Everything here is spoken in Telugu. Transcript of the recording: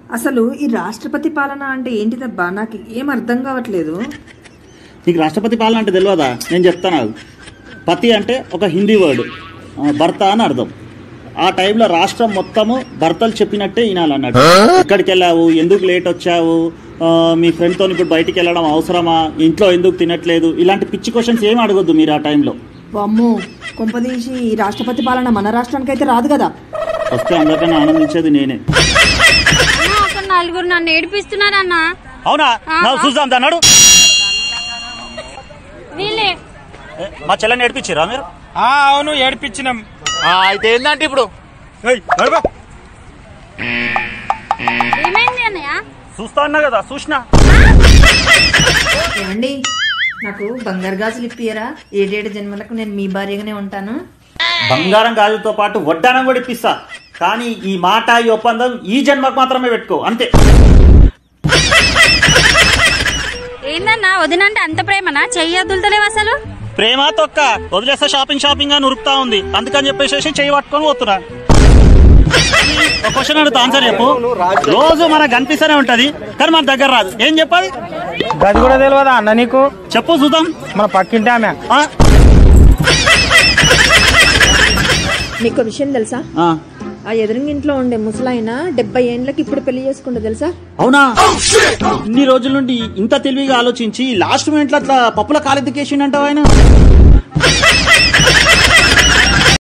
అసలు ఈ రాష్ట్రపతి పాలన అంటే ఏంటిదబ్బా నాకు ఏం అర్థం కావట్లేదు నీకు రాష్ట్రపతి పాలన అంటే తెలియదా నేను చెప్తాను ఆగు. పతి అంటే ఒక హిందీ వర్డ్ ఆ, భర్త అని అర్థం ఆ టైంలో రాష్ట్రం మొత్తము భర్తలు చెప్పినట్టే వినాలన్నట్టు ఎక్కడికి వెళ్ళావు ఎందుకు లేట్ వచ్చావు ఆ, మీ ఫ్రెండ్తో ఇప్పుడు బయటికి వెళ్ళడం అవసరమా ఇంట్లో ఎందుకు తినట్లేదు ఇలాంటి పిచ్చి క్వశ్చన్స్ ఏం అడగొద్దు మీరు ఆ టైంలో అమ్మో కొంపదీసి ఈ రాష్ట్రపతి పాలన మన రాష్ట్రానికి అయితే రాదు కదా వస్తే అందరికన్నా ఆనందించేది నేనే అన్న, ఒక నలుగురు నన్ను ఏడిపిస్తున్నారన్న అవునా నా చూద్దాం అన్నాడు వీళ్ళే మా చెల్లెని నేర్పించారా మీరు ఆ అవును ఏడిపించినాం అయితే ఏంటంటే ఇప్పుడు ఏమైంది అన్నయ్య చూస్తా అన్నా కదా చూసినా ఏమండి నాకు బంగారు గాజులు ఇప్పియరా ఏడేడు జన్మలకు నేను మీ భార్యగానే ఉంటాను బంగారం గాజుతో పాటు వడ్డానం కూడా ఇప్పిస్తా కానీ ఈ మాట ఈ ఒప్పందం ఈ జన్మకు మాత్రమే పెట్టుకో అంతే ఏందన్నా వదినంటే అంత ప్రేమనా చెయ్యి వదులుతలేవు అసలు ప్రేమ తొక్క వదిలేస్తే షాపింగ్ షాపింగ్ అని ఉరుకుతా ఉంది అందుకని చెప్పేసి చెయ్యి పట్టుకొని పోతున్నా ఒక క్వశ్చన్ అడుగుతా ఆన్సర్ చెప్పు రోజు మనకు కనిపిస్తూనే ఉంటది కానీ మన దగ్గర రాదు ఏం చెప్పాలి గది కూడా తెలియదా అన్న నీకు చెప్పు చూద్దాం మన పక్కింటి ఆమె ఆ? మీకు విషయం తెలుసా ఆ. ఆ ఎదురింగింట్లో ఉండే ముసలాయన డెబ్బై ఏండ్లకి ఇప్పుడు పెళ్లి చేసుకుంటా తెలుసా అవునా ఇన్ని రోజుల నుండి ఇంత తెలివిగా ఆలోచించి లాస్ట్ మినిట్లో అట్లా పప్పుల కాలెత్తికేసిండంటావు ఆయన